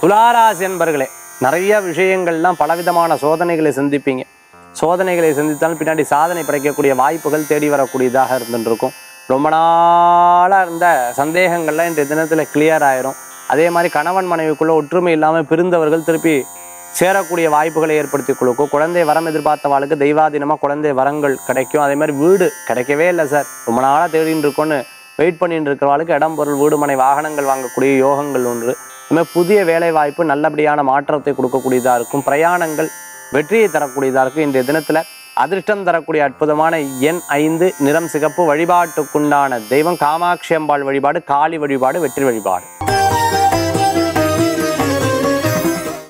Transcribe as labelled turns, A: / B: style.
A: துளாராசி என்பர்களே நிறைய விஷயங்கள்லாம் பலவிதமான சோதனைகளை சந்திப்பீங்க சோதனைகளை சந்தித்தாலும் பின்னாடி சாதனை படைக்கக்கூடிய வாய்ப்புகள் தேடி வரக்கூடியதாக இருந்துருக்கும் ரொம்ப நாளாக இருந்த சந்தேகங்கள்லாம் இன்றைய தினத்தில் கிளியர் ஆயிரும் அதே மாதிரி கணவன் மனைவிக்குள்ள ஒற்றுமை இல்லாமல் பிரிந்தவர்கள் திருப்பி சேரக்கூடிய வாய்ப்புகளை ஏற்படுத்தி கொடுக்கும் குழந்தை வரம் எதிர்பார்த்தவாளுக்கு தெய்வாதீனமாக குழந்தை வரங்கள் கிடைக்கும் அதே மாதிரி வீடு கிடைக்கவே இல்லை சார் ரொம்ப நாளாக தேடின்னு இருக்கோன்னு வெயிட் பண்ணிட்டு இருக்கிறவாளுக்கு இடம் பொருள் வீடு மனை வாகனங்கள் வாங்கக்கூடிய யோகங்கள் ஒன்று அதுமாதிரி புதிய வேலை வாய்ப்பு நல்லபடியான மாற்றத்தை கொடுக்கக்கூடியதாக இருக்கும் பிரயாணங்கள் வெற்றியை தரக்கூடியதாக இருக்கும் இன்றைய தினத்தில் அதிர்ஷ்டம் தரக்கூடிய அற்புதமான எண் ஐந்து நிறம் சிகப்பு வழிபாட்டுக்குண்டான தெய்வம் காமாட்சி அம்பாள் வழிபாடு காளி வழிபாடு வெற்றி வழிபாடு